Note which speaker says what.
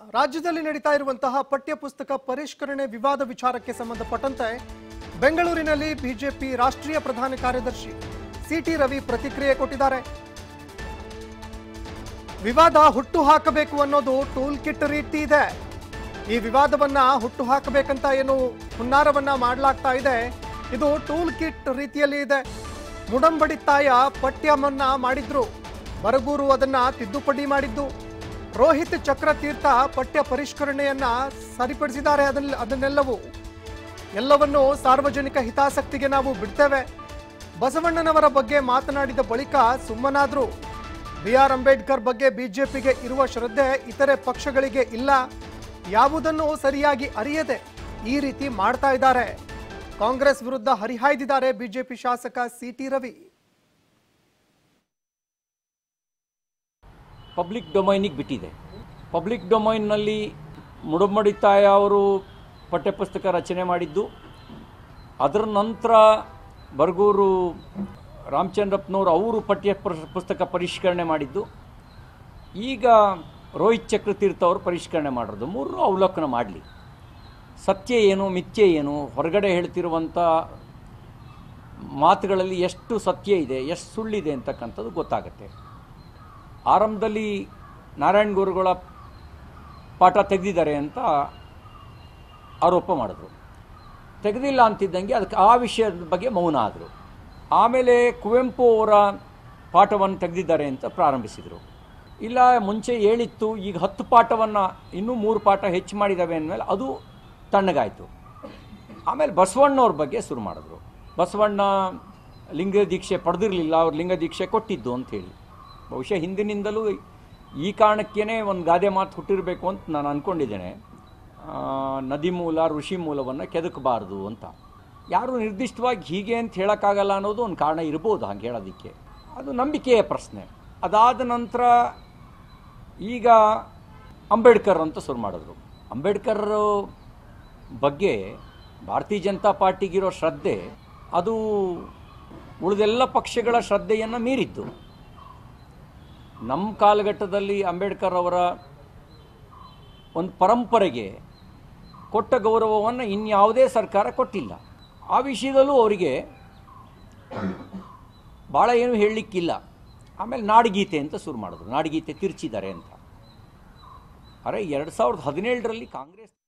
Speaker 1: ರಾಜ್ಯದಲ್ಲಿ ನಡೀತಾ ಇರುವಂತಹ ಪಠ್ಯ ಪುಸ್ತಕ ಪರಿಷ್ಕರಣೆ ವಿವಾದ ವಿಚಾರಕ್ಕೆ ಸಂಬಂಧಪಟ್ಟಂತೆ ಬೆಂಗಳೂರಿನಲ್ಲಿ ಬಿಜೆಪಿ ರಾಷ್ಟ್ರೀಯ ಪ್ರಧಾನ ಕಾರ್ಯದರ್ಶಿ ಸಿಟಿ ರವಿ ಪ್ರತಿಕ್ರಿಯೆ ಕೊಟ್ಟಿದ್ದಾರೆ ವಿವಾದ ಹುಟ್ಟು ಹಾಕಬೇಕು ಅನ್ನೋದು ಟೂಲ್ ಕಿಟ್ ರೀತಿ ಇದೆ ಈ ವಿವಾದವನ್ನ ಹುಟ್ಟು ಹಾಕಬೇಕಂತ ಏನು ಹುನ್ನಾರವನ್ನ ಮಾಡಲಾಗ್ತಾ ಇದೆ ಇದು ಟೂಲ್ ಕಿಟ್ ರೀತಿಯಲ್ಲಿ ಇದೆ ಮುಡಂಬಡಿ ತಾಯ ಪಠ್ಯವನ್ನ ಮಾಡಿದ್ರು ಬರಗೂರು ಅದನ್ನ ತಿದ್ದುಪಡಿ ಮಾಡಿದ್ದು ರೋಹಿತ್ ಚಕ್ರತೀರ್ಥ ಪಠ್ಯ ಪರಿಷ್ಕರಣೆಯನ್ನ ಸರಿಪಡಿಸಿದ್ದಾರೆ ಅದನ್ನ ಅದನ್ನೆಲ್ಲವೂ ಎಲ್ಲವನ್ನು ಸಾರ್ವಜನಿಕ ಹಿತಾಸಕ್ತಿಗೆ ನಾವು ಬಿಡ್ತೇವೆ ಬಸವಣ್ಣನವರ ಬಗ್ಗೆ ಮಾತನಾಡಿದ ಬಳಿಕ ಸುಮ್ಮನಾದ್ರು ಬಿ ಆರ್ ಅಂಬೇಡ್ಕರ್ ಬಗ್ಗೆ ಬಿಜೆಪಿಗೆ ಇರುವ ಶ್ರದ್ಧೆ ಇತರೆ ಪಕ್ಷಗಳಿಗೆ ಇಲ್ಲ ಯಾವುದನ್ನು ಸರಿಯಾಗಿ ಅರಿಯದೆ ಈ ರೀತಿ ಮಾಡ್ತಾ ಇದ್ದಾರೆ ಕಾಂಗ್ರೆಸ್ ವಿರುದ್ಧ ಹರಿಹಾಯ್ದಿದ್ದಾರೆ ಬಿಜೆಪಿ ಶಾಸಕ ಸಿಟಿ ರವಿ
Speaker 2: ಪಬ್ಲಿಕ್ ಡೊಮೈನಿಗೆ ಬಿಟ್ಟಿದೆ ಪಬ್ಲಿಕ್ ಡೊಮೈನ್ನಲ್ಲಿ ಮುಡುಮಡಿತಾಯ ಅವರು ಪಠ್ಯಪುಸ್ತಕ ರಚನೆ ಮಾಡಿದ್ದು ಅದರ ನಂತರ ಬರ್ಗೂರು ರಾಮಚಂದ್ರಪ್ಪನವರು ಅವರು ಪಠ್ಯ ಪುಸ್- ಪುಸ್ತಕ ಪರಿಷ್ಕರಣೆ ಮಾಡಿದ್ದು ಈಗ ರೋಹಿತ್ ಚಕ್ರತೀರ್ಥ ಅವರು ಪರಿಷ್ಕರಣೆ ಮಾಡೋದು ಮೂರು ಅವಲೋಕನ ಮಾಡಲಿ ಸತ್ಯ ಏನು ಮಿಥ್ಯೆ ಏನು ಹೊರಗಡೆ ಹೇಳ್ತಿರುವಂಥ ಮಾತುಗಳಲ್ಲಿ ಎಷ್ಟು ಸತ್ಯ ಇದೆ ಎಷ್ಟು ಸುಳ್ಳಿದೆ ಅಂತಕ್ಕಂಥದ್ದು ಗೊತ್ತಾಗುತ್ತೆ ಆರಂಭದಲ್ಲಿ ನಾರಾಯಣ ಗುರುಗಳ ಪಾಠ ತೆಗೆದಿದ್ದಾರೆ ಅಂತ ಆರೋಪ ಮಾಡಿದ್ರು ತೆಗೆದಿಲ್ಲ ಅಂತಿದ್ದಂಗೆ ಅದಕ್ಕೆ ಆ ವಿಷಯದ ಬಗ್ಗೆ ಮೌನ ಆದರು ಆಮೇಲೆ ಕುವೆಂಪು ಅವರ ಪಾಠವನ್ನು ತೆಗೆದಿದ್ದಾರೆ ಅಂತ ಪ್ರಾರಂಭಿಸಿದರು ಇಲ್ಲ ಮುಂಚೆ ಹೇಳಿತ್ತು ಈಗ ಹತ್ತು ಪಾಠವನ್ನು ಇನ್ನೂ ಮೂರು ಪಾಠ ಹೆಚ್ಚು ಮಾಡಿದ್ದಾವೆ ಅಂದಮೇಲೆ ಅದು ತಣ್ಣಗಾಯಿತು ಆಮೇಲೆ ಬಸವಣ್ಣವ್ರ ಬಗ್ಗೆ ಶುರು ಮಾಡಿದ್ರು ಬಸವಣ್ಣ ಲಿಂಗ ದೀಕ್ಷೆ ಪಡೆದಿರಲಿಲ್ಲ ಅವ್ರು ಲಿಂಗ ದೀಕ್ಷೆ ಕೊಟ್ಟಿದ್ದು ಅಂತ ಹೇಳಿ ಬಹುಶಃ ಹಿಂದಿನಿಂದಲೂ ಈ ಕಾರಣಕ್ಕೇ ಒಂದು ಗಾದೆ ಮಾತು ಹುಟ್ಟಿರಬೇಕು ಅಂತ ನಾನು ಅಂದ್ಕೊಂಡಿದ್ದೇನೆ ಆ, ನದಿ ಮೂಲ ಋಷಿ ಮೂಲವನ್ನು ಕೆದಕಬಾರ್ದು ಅಂತ ಯಾರು ನಿರ್ದಿಷ್ಟವಾಗಿ ಹೀಗೆ ಅಂತ ಹೇಳೋಕ್ಕಾಗಲ್ಲ ಅನ್ನೋದು ಒಂದು ಕಾರಣ ಇರ್ಬೋದು ಹಾಗೆ ಹೇಳೋದಕ್ಕೆ ಅದು ನಂಬಿಕೆಯ ಪ್ರಶ್ನೆ ಅದಾದ ನಂತರ ಈಗ ಅಂಬೇಡ್ಕರ್ ಅಂತ ಶುರು ಮಾಡಿದ್ರು ಅಂಬೇಡ್ಕರ್ ಬಗ್ಗೆ ಭಾರತೀಯ ಜನತಾ ಪಾರ್ಟಿಗಿರೋ ಶ್ರದ್ಧೆ ಅದು ಉಳಿದೆಲ್ಲ ಪಕ್ಷಗಳ ಶ್ರದ್ಧೆಯನ್ನು ಮೀರಿದ್ದು ನಮ್ಮ ಕಾಲಘಟ್ಟದಲ್ಲಿ ಅಂಬೇಡ್ಕರ್ ಅವರ ಒಂದು ಪರಂಪರೆಗೆ ಕೊಟ್ಟ ಗೌರವವನ್ನು ಇನ್ಯಾವುದೇ ಸರ್ಕಾರ ಕೊಟ್ಟಿಲ್ಲ ಆ ವಿಷಯದಲ್ಲೂ ಅವರಿಗೆ ಭಾಳ ಏನು ಹೇಳಲಿಕ್ಕಿಲ್ಲ ಆಮೇಲೆ ನಾಡಗೀತೆ ಅಂತ ಶುರು ಮಾಡಿದ್ರು ನಾಡಗೀತೆ ತಿರ್ಚಿದ್ದಾರೆ ಅಂತ ಅರೆ ಎರಡು ಸಾವಿರದ ಹದಿನೇಳರಲ್ಲಿ ಕಾಂಗ್ರೆಸ್